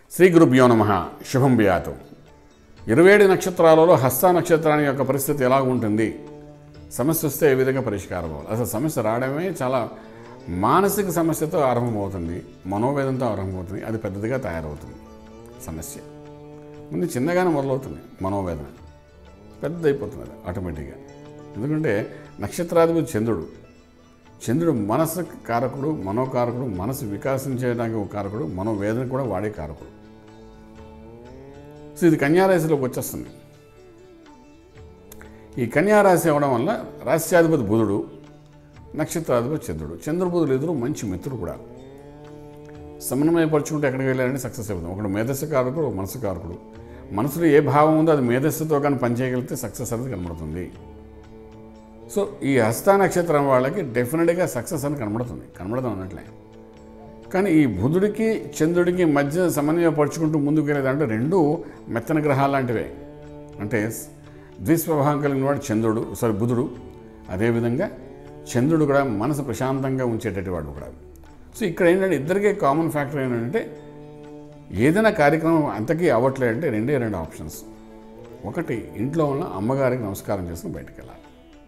శ్రీ గురుభ్యో నమ శుభం వ్యాతు ఇరవై ఏడు నక్షత్రాలలో హస్త నక్షత్రాన్ని యొక్క పరిస్థితి ఎలా ఉంటుంది సమస్య వస్తే ఏ విధంగా పరిష్కారం అవ్వాలి అసలు సమస్య రావడమే చాలా మానసిక సమస్యతో ఆరంభమవుతుంది మనోవేదంతో ఆరంభమవుతుంది అది పెద్దదిగా తయారవుతుంది సమస్య ముందు చిన్నగానే మొదలవుతుంది మనోవేదన పెద్ద అయిపోతుంది అది ఆటోమేటిక్గా ఎందుకంటే నక్షత్రాధిపతి చంద్రుడు చంద్రుడు మనసు కారకుడు మనోకారకుడు మనసు వికాసించడానికి ఒక కారకుడు మనోవేదన కూడా వాడే కారకుడు సో ఇది కన్యారాశిలోకి వచ్చేస్తుంది ఈ కన్యారాశి అవడం వల్ల రాశ్యాధిపతి బుధుడు నక్షత్రాధిపతి చంద్రుడు చంద్రబుధులు ఎదురు మంచి మిత్రుడు కూడా సమన్వయపరుచుకుంటే ఎక్కడికి వెళ్ళాలని సక్సెస్ అవుతుంది ఒకడు మేధస్సు కారకుడు ఒక మనసు కారకుడు మనసులో ఏ భావం ఉందో అది మేధస్సుతో కానీ పనిచేయగలిగితే సక్సెస్ అనేది కనబడుతుంది సో ఈ హస్త నక్షత్రం వాళ్ళకి డెఫినెట్గా సక్సెస్ అని కనబడుతుంది కనబడదాం అన్నట్లే కానీ ఈ బుధుడికి చంద్రుడికి మధ్య సమన్వయపరుచుకుంటూ ముందుకు వెళ్ళేదంటే రెండు మెత్తన గ్రహాలు లాంటివే అంటే ద్విస్వభావం కలిగిన వాడు చంద్రుడు సారీ బుధుడు అదేవిధంగా చంద్రుడు కూడా మనసు ప్రశాంతంగా ఉంచేటటువంటి వాడు కూడా సో ఇక్కడ ఏంటంటే ఇద్దరికే కామన్ ఫ్యాక్టర్ ఏంటంటే ఏదైనా కార్యక్రమం అంతకీ అవ్వట్లేదంటే రెండే రెండు ఆప్షన్స్ ఒకటి ఇంట్లో ఉన్న అమ్మగారికి నమస్కారం చేసుకుని బయటకు వెళ్ళాలి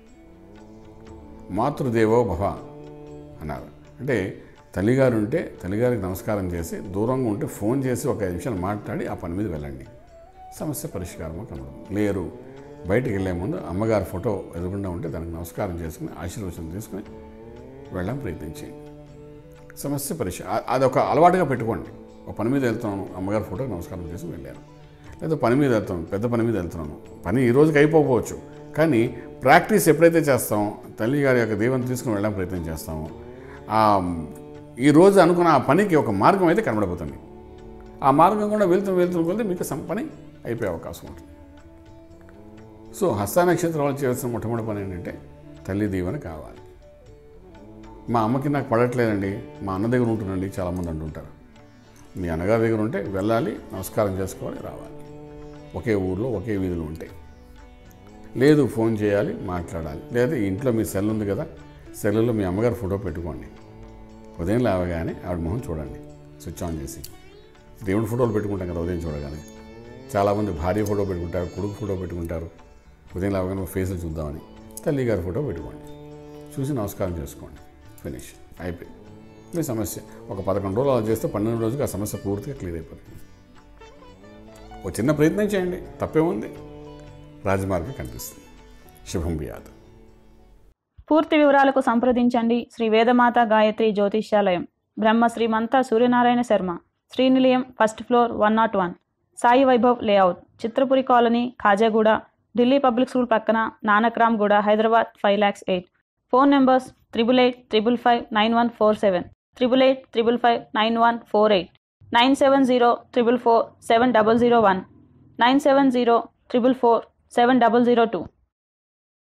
మాతృదేవో భవ అన్నారు అంటే తల్లిగారు ఉంటే తల్లిగారికి నమస్కారం చేసి దూరంగా ఉంటే ఫోన్ చేసి ఒక ఐదు నిమిషాలు మాట్లాడి ఆ పని మీద వెళ్ళండి సమస్య పరిష్కారం కనబడుతుంది లేరు బయటికి వెళ్ళే ముందు అమ్మగారి ఫోటో ఎదురుకుండా ఉంటే దానికి నమస్కారం చేసుకుని ఆశీర్వచనం తీసుకుని వెళ్ళడం ప్రయత్నించేయండి సమస్య పరిష్క అది ఒక అలవాటుగా పెట్టుకోండి ఒక పని మీద వెళ్తున్నాను అమ్మగారి ఫోటోకి నమస్కారం చేసి వెళ్ళాను లేదా పని మీద వెళ్తాను పెద్ద పని మీద వెళ్తున్నాను పని ఈ రోజుకి అయిపోవచ్చు కానీ ప్రాక్టీస్ ఎప్పుడైతే చేస్తామో తల్లి గారి యొక్క దీవెన తీసుకుని వెళ్ళడం ప్రయత్నం చేస్తామో ఆ ఈ రోజు అనుకున్న ఆ పనికి ఒక మార్గం అయితే కనబడబోతుంది ఆ మార్గం కూడా వెళ్తూ వెళ్తూ వెళ్తే మీకు సం పని అయిపోయే అవకాశం ఉంటుంది సో హస్త నక్షత్రం వాళ్ళు చేయాల్సిన మొట్టమొదటి పని ఏంటంటే తల్లి దీవెన కావాలి మా అమ్మకి నాకు పడట్లేదండి మా అన్న దగ్గర ఉంటుందండి చాలామంది అంటుంటారు మీ అన్నగారి దగ్గర ఉంటే వెళ్ళాలి నమస్కారం చేసుకోవాలి రావాలి ఒకే ఊర్లో ఒకే వీధిలో ఉంటే లేదు ఫోన్ చేయాలి మాట్లాడాలి లేదా ఇంట్లో మీ సెల్ ఉంది కదా సెల్లో మీ అమ్మగారి ఫోటో పెట్టుకోండి ఉదయం లేవగానే ఆవిడ మొహం చూడండి స్విచ్ ఆన్ చేసి దేవుడి ఫోటోలు పెట్టుకుంటాం కదా ఉదయం చూడగానే చాలామంది భార్య ఫోటో పెట్టుకుంటారు కొడుకు ఫోటో పెట్టుకుంటారు ఉదయం లేవగానే ఫేస్లు చూద్దామని తల్లి గారి ఫోటో పెట్టుకోండి చూసి నమస్కారం చేసుకోండి ఫినిష్ అయిపోయింది మీ సమస్య ఒక పదకొండు రోజులు అలా చేస్తే పన్నెండు రోజుకి ఆ సమస్య పూర్తిగా క్లియర్ అయిపోతుంది ఒక చిన్న ప్రయత్నం చేయండి తప్పేముంది రాజమార్గం కనిపిస్తుంది శుభం బియాద్ పూర్తి వివరాలకు సంప్రదించండి Shri Vedamata Gayatri Jyotishyalayam Brahma Srimantha Suryanarayana Sharma Srinilayam first floor one nought one Sai Vaibhav layout Chitrapuri colony Khajaguda Delhi public school పక్కన Nanakramguda Hyderabad five lakhs eight phone numbers triple eight triple five nine one four seven triple eight triple five nine one four eight nine seven zero triple four seven double zero one nine seven zero triple four seven double zero two